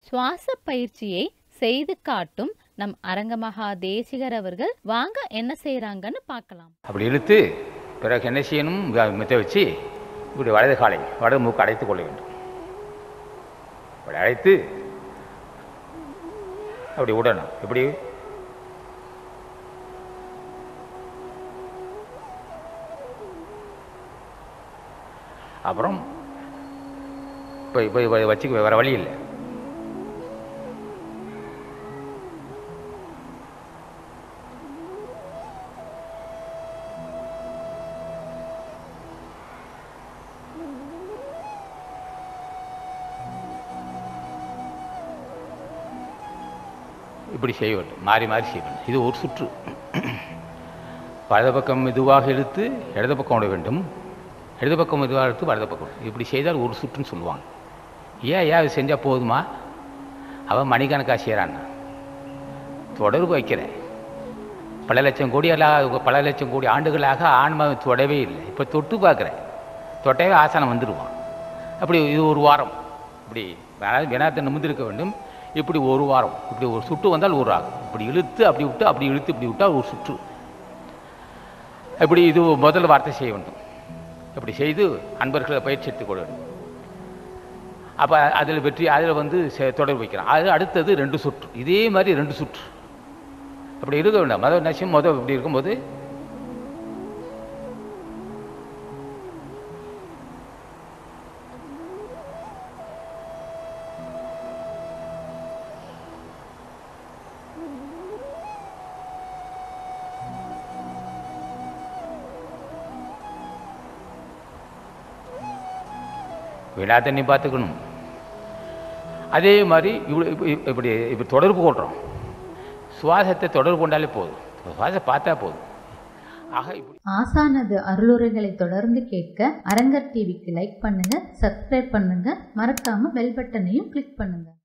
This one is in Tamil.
சுவாச பயிற்சியை செய்து காட்டும் நம் அரங்கமகா தேசிகர் அவர்கள் வாங்க என்ன செய்றாங்கன்னு பார்க்கலாம் அப்படி இழுத்து பிறகு என்ன செய்யணும் வ- மித்த வச்சு இப்படி வலது காலை வலது மூக்கு அடைத்து கொள்ள வேண்டும் அப்படி அழைத்து அப்படி விடணும் இப்படி அப்புறம் இப்போ இப்போ வச்சு வேற வழி இல்லை இப்படி செய்ய வேண்டும் மாறி மாறி செய்ய வேண்டும் இது ஒரு சுற்று வலது பக்கம் மெதுவாக இழுத்து இடது பக்கம் விட வேண்டும் இடது பக்கம் மெதுவாக இழுத்து வலது பக்கம் விட- இப்படி செய்தால் ஒரு சுற்றுன்னு சொல்லுவாங்க ஏன் ஏன் அது செஞ்சால் போதுமா அவன் மணிக்கணக்காக செய்கிறான் தொடர்பு வைக்கிறேன் பல லட்சம் கோடி எல்லாம் பல லட்சம் கோடி ஆண்டுகளாக ஆன்மா தொடவே இல்லை இப்போ தொட்டு பார்க்குறேன் தொட்டவே ஆசனம் வந்துடுவான் அப்படி இது ஒரு வாரம் இப்படி அதாவது வினாத்தை நிமிர்ந்திருக்க வேண்டும் இப்படி ஒரு வாரம் இப்படி ஒரு சுற்று வந்தால் ஒரு ஆகும் இப்படி இழுத்து அப்படி விட்டு அப்படி இழுத்து இப்படி விட்டால் ஒரு சுற்று இப்படி இது முதல் வார்த்தை செய்ய வேண்டும் இப்படி செய்து அன்பர்களை பயிற்சி எடுத்துக்கொள்ள வேண்டும் அப்போ அதில் வெற்றி அதில் வந்து செ- தொடர்பு வைக்கிறான் அது அடுத்தது ரெண்டு சுற்று இதே மாதிரி ரெண்டு சுற்று அப்படி இருக்க வேண்டாம் மொதல் நசியம் மொதல் இப்படி இருக்கும்போது விழா தண்ணி பார்த்துக்கணும் அதே மாதிரி இவ்வளோ இப்ப- இப்படி இப்படி தொடர்பு கொள்கிறோம் சுவாசத்தை தொடர்பு கொண்டாலே போதும் சுவாசம் பார்த்தா போதும் ஆக இப்படி ஆசானது அருளுரைகளை தொடர்ந்து கேட்க அரங்கர் டிவிக்கு லைக் பண்ணுங்க சப்ஸ்கிரைப் பண்ணுங்க மறக்காம பெல் பட்டனையும் கிளிக் பண்ணுங்க